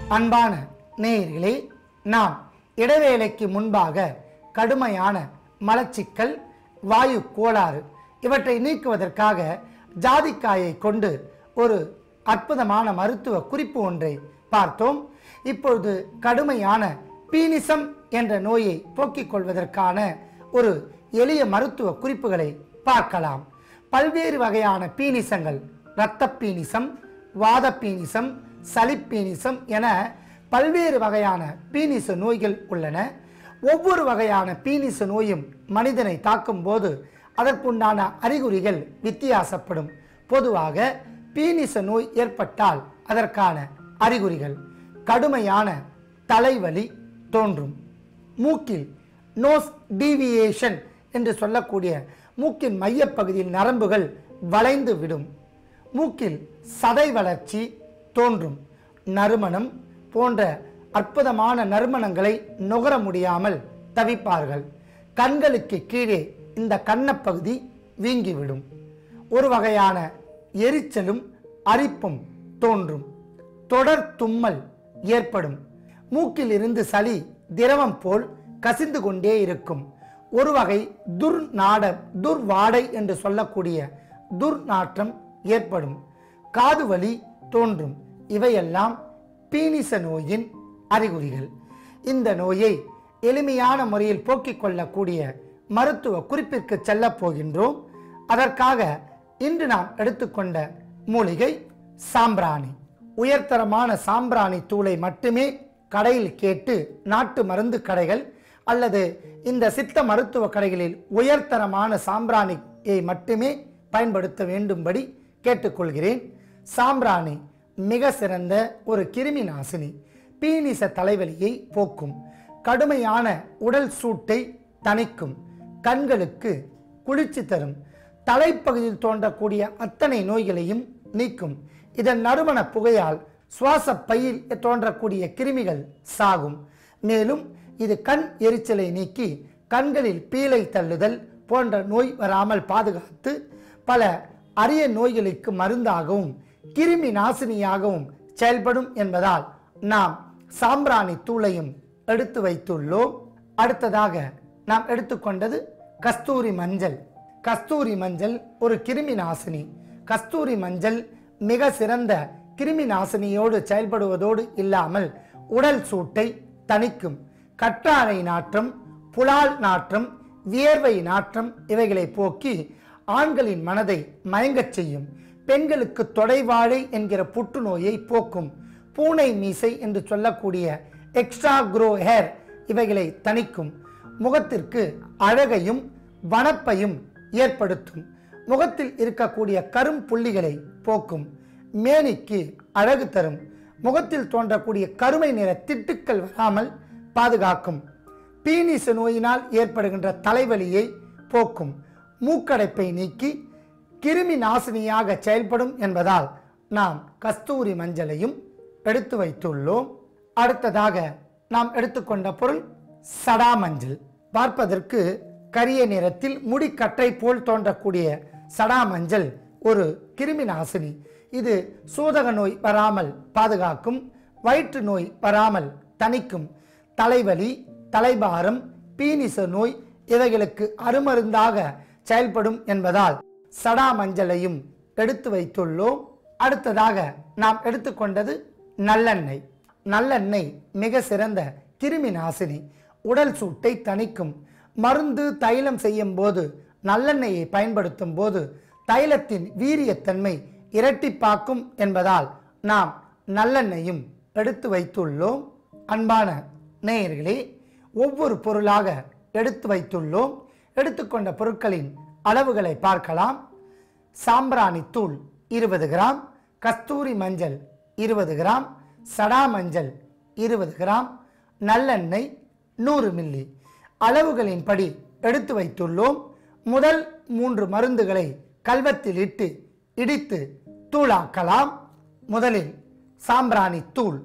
அன்பான நேயர்களே நாம் இடைவேளைக்கு முன்பாக கடுமையான மலச்சிக்கல் வாயு கோளாறு இவற்றை நீக்குவதற்காக ஜாதிக்காயை கொண்டு ஒரு அற்புதமான மருத்துவ குறிப்பு ஒன்றை பார்த்தோம் இப்பொழுது கடுமையான பீனிசம் என்ற நோயை போக்கிக் கொள்வதற்கான ஒரு எளிய மருத்துவ குறிப்புகளை பார்க்கலாம் பல்வேறு வகையான பீனிசங்கள் இரத்த பீனிசம் வாத பீனிசம் சளிப்பீனிசம் என பல்வேறு வகையான பீனிச நோய்கள் உள்ளன ஒவ்வொரு வகையான பீனிச நோயும் மனிதனை தாக்கும் போது அதற்குண்டான அறிகுறிகள் வித்தியாசப்படும் பொதுவாக பீனிச நோய் ஏற்பட்டால் அதற்கான அறிகுறிகள் கடுமையான தலைவலி தோன்றும் மூக்கில் நோஸ் டீவியேஷன் என்று சொல்லக்கூடிய மூக்கின் மையப்பகுதியில் நரம்புகள் வளைந்து விடும் மூக்கில் சதை வளர்ச்சி தோன்றும் நறுமணம் போன்ற அற்புதமான நறுமணங்களை நுகர முடியாமல் தவிப்பார்கள் கண்களுக்கு கீழே இந்த கன்னப்பகுதி வீங்கிவிடும் ஒரு வகையான எரிச்சலும் அரிப்பும் தோன்றும் தொடர் தும்மல் ஏற்படும் மூக்கில் இருந்து சளி திரவம் போல் கசிந்து கொண்டே இருக்கும் ஒரு வகை துர்நாட துர்வாடை என்று சொல்லக்கூடிய துர்நாற்றம் ஏற்படும் காது வலி தோன்றும் இவையெல்லாம் பீனிச நோயின் அறிகுறிகள் இந்த நோயை எளிமையான முறையில் போக்கிக் கொள்ளக்கூடிய மருத்துவ குறிப்பிற்கு செல்லப் போகின்றோம் அதற்காக இன்று நாம் எடுத்துக்கொண்ட மூலிகை சாம்பிராணி உயர்தரமான சாம்பிராணி தூளை மட்டுமே கடையில் கேட்டு நாட்டு மருந்து கடைகள் அல்லது இந்த சித்த மருத்துவ கடைகளில் உயர்தரமான சாம்பிராணியை மட்டுமே பயன்படுத்த வேண்டும்படி கேட்டுக்கொள்கிறேன் சாம்பிராணி மிக சிறந்த ஒரு கிருமி நாசினி பீனிச தலைவலியை போக்கும் கடுமையான உடல் சூட்டை தணிக்கும் கண்களுக்கு குளிர்ச்சி தரும் தலைப்பகுதியில் தோன்றக்கூடிய அத்தனை நோய்களையும் நீக்கும் இதன் நறுமண புகையால் சுவாச பையில் தோன்றக்கூடிய கிருமிகள் சாகும் மேலும் இது கண் எரிச்சலை நீக்கி கண்களில் பீலை தள்ளுதல் போன்ற நோய் வராமல் பாதுகாத்து பல அரிய நோய்களுக்கு மருந்தாகவும் கிருமி நாசினியாகவும் செயல்படும் என்பதால் நாம் சாம்பிராணி தூளையும் எடுத்து வைத்துள்ளோம் அடுத்ததாக நாம் எடுத்துக்கொண்டது கஸ்தூரி மஞ்சள் கஸ்தூரி மஞ்சள் ஒரு கிருமி நாசினி கஸ்தூரி மஞ்சள் மிக சிறந்த கிருமி நாசினியோடு செயல்படுவதோடு இல்லாமல் உடல் சூட்டை தணிக்கும் கற்றாழை நாற்றம் புலால் நாற்றம் வியர்வை நாற்றம் இவைகளை போக்கி ஆண்களின் மனதை மயங்கச் செய்யும் பெண்களுக்கு தொடைவாழை என்கிற புற்றுநோயை போக்கும் பூனை மீசை என்று சொல்லக்கூடிய எக்ஸ்ட்ரா க்ரோ ஹேர் இவைகளை தணிக்கும் முகத்திற்கு அழகையும் வனப்பையும் ஏற்படுத்தும் முகத்தில் இருக்கக்கூடிய கரும் புள்ளிகளை போக்கும் மேனிக்கு அழகு தரும் முகத்தில் தோன்றக்கூடிய கருமை நிற திட்டுக்கள் வராமல் பாதுகாக்கும் பீனிச நோயினால் ஏற்படுகின்ற தலைவலியை போக்கும் மூக்கடைப்பை நீக்கி கிருமி நாசினியாக செயல்படும் என்பதால் நாம் கஸ்தூரி மஞ்சளையும் எடுத்து வைத்துள்ளோம் அடுத்ததாக நாம் எடுத்துக்கொண்ட பொருள் சடா மஞ்சள் பார்ப்பதற்கு கரிய நிறத்தில் முடிக்கட்டை போல் தோன்றக்கூடிய சடா மஞ்சள் ஒரு கிருமி நாசினி இது சூதக நோய் வராமல் பாதுகாக்கும் வயிற்று நோய் வராமல் தணிக்கும் தலைவலி தலைபாரம் பீனிச நோய் இவைகளுக்கு அருமருந்தாக செயல்படும் என்பதால் சடா மஞ்சளையும் எடுத்து வைத்துள்ளோம் அடுத்ததாக நாம் எடுத்துக்கொண்டது நல்லெண்ணெய் நல்லெண்ணெய் மிக சிறந்த கிருமி நாசினி உடல் சூட்டை தணிக்கும் மருந்து தைலம் செய்யும் போது நல்லெண்ணெயை பயன்படுத்தும் போது தைலத்தின் வீரியத்தன்மை இரட்டிப்பாக்கும் என்பதால் நாம் நல்லெண்ணெயும் எடுத்து வைத்துள்ளோம் அன்பான நேயர்களே ஒவ்வொரு பொருளாக எடுத்து வைத்துள்ளோம் எடுத்துக்கொண்ட பொருட்களின் அளவுகளை பார்க்கலாம் சாம்பிராணி தூள் இருபது கிராம் கஸ்தூரி மஞ்சள் இருபது கிராம் சடா மஞ்சள் இருபது கிராம் நல்லெண்ணெய் நூறு மில்லி அளவுகளின்படி எடுத்து வைத்துள்ளோம் முதல் மூன்று மருந்துகளை கல்வத்தில் இட்டு இடித்து தூளாக்கலாம் முதலில் சாம்பிராணி தூள்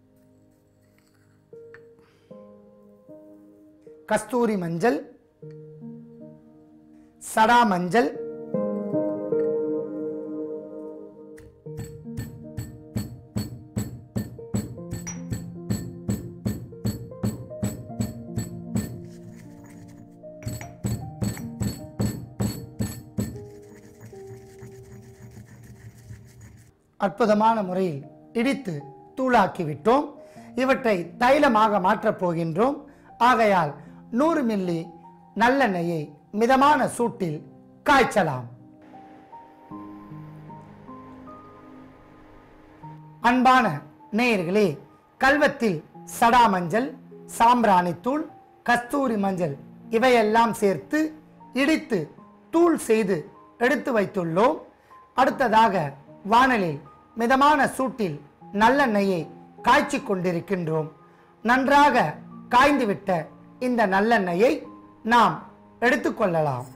கஸ்தூரி மஞ்சள் சடா மஞ்சள் அற்புதமான முறையில் இடித்து தூளாக்கிவிட்டோம் இவற்றை தைலமாக மாற்றப் போகின்றோம் ஆகையால் நூறு மில்லி நல்லெண்ணெயை மிதமான சூட்டில் காய்ச்சலாம் அன்பான நேயர்களே கல்வத்தில் சடா மஞ்சள் சாம்பிராணித்தூள் கஸ்தூரி மஞ்சள் இவையெல்லாம் சேர்த்து இடித்து தூள் செய்து எடுத்து வைத்துள்ளோம் அடுத்ததாக வானலில் மிதமான சூட்டில் நல்லெண்ணெயை காய்ச்சிக் கொண்டிருக்கின்றோம் நன்றாக காய்ந்துவிட்ட இந்த நல்லெண்ணெயை நாம் எடுத்துக்கொள்ளலாம்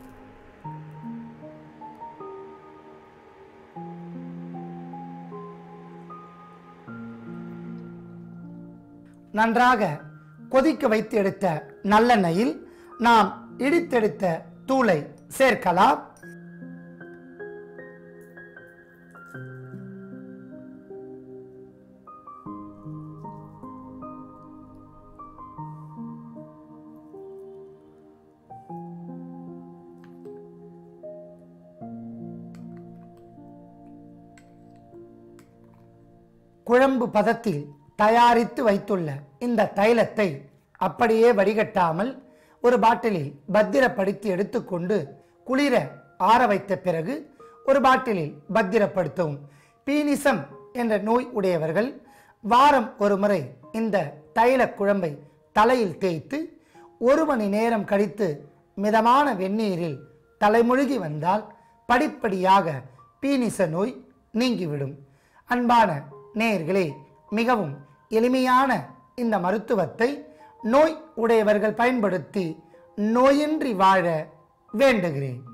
நன்றாக கொதிக்க வைத்து எடுத்த நல்லெண்ணெயில் நாம் இடித்தெடுத்த தூளை சேர்க்கலாம் குழம்பு பதத்தில் தயாரித்து வைத்துள்ள இந்த தைலத்தை அப்படியே வடிகட்டாமல் ஒரு பாட்டிலில் பத்திரப்படுத்தி எடுத்துக்கொண்டு குளிர ஆற வைத்த பிறகு ஒரு பாட்டிலில் பத்திரப்படுத்தவும் பீனிசம் என்ற நோய் உடையவர்கள் வாரம் ஒரு முறை இந்த தைல குழம்பை தலையில் தேய்த்து ஒரு மணி நேரம் கழித்து மிதமான வெந்நீரில் தலைமுழுகி வந்தால் படிப்படியாக பீனிச நோய் நீங்கிவிடும் அன்பான நேயர்களே மிகவும் எளிமையான இந்த மருத்துவத்தை நோய் உடையவர்கள் பயன்படுத்தி நோயின்றி வாழ வேண்டுகிறேன்